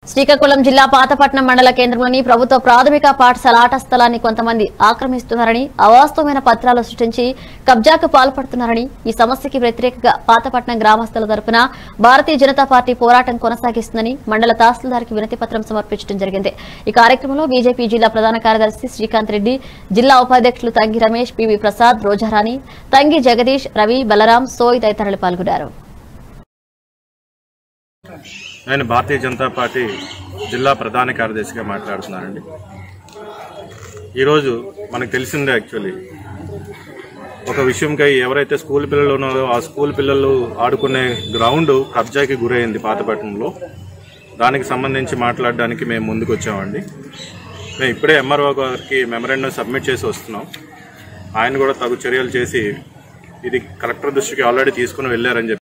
శ్రీకాకుళం జిల్లా పాతపట్నం మండల కేంద్రంలోని ప్రభుత్వ ప్రాథమిక పాఠశాల ఆట స్థలాన్ని కొంతమంది ఆక్రమిస్తున్నారని అవాస్తవమైన పత్రాలు సృష్టించి కబ్జాకు పాల్పడుతున్నారని ఈ సమస్యకి వ్యతిరేకంగా పాతపట్నం గ్రామస్తుల తరపున భారతీయ జనతా పార్టీ పోరాటం కొనసాగిస్తుందని మండల తహసీల్దార్కి వినతి పత్రం సమర్పించడం జరిగింది ఈ కార్యక్రమంలో బీజేపీ జిల్లా ప్రధాన కార్యదర్శి శ్రీకాంత్ రెడ్డి జిల్లా ఉపాధ్యక్షులు తంగి రమేష్ పివి ప్రసాద్ రోజారాణి తంగి జగదీష్ రవి బలరాం సోయ్ తదితరులు పాల్గొన్నారు నేను భారతీయ జనతా పార్టీ జిల్లా ప్రధాన కార్యదర్శిగా మాట్లాడుతున్నానండి ఈరోజు మనకు తెలిసిందే యాక్చువల్లీ ఒక విషయంకై ఎవరైతే స్కూల్ పిల్లలు ఉన్నారో ఆ స్కూల్ పిల్లలు ఆడుకునే గ్రౌండ్ కబ్జాకి గురైంది పాతపట్నంలో దానికి సంబంధించి మాట్లాడడానికి మేము ముందుకు వచ్చామండి మేము ఇప్పుడే ఎంఆర్ఓ గారికి మెమరాండం సబ్మిట్ చేసి వస్తున్నాం ఆయన కూడా తగు చర్యలు చేసి ఇది కలెక్టర్ దృష్టికి ఆల్రెడీ తీసుకుని వెళ్ళారని చెప్పి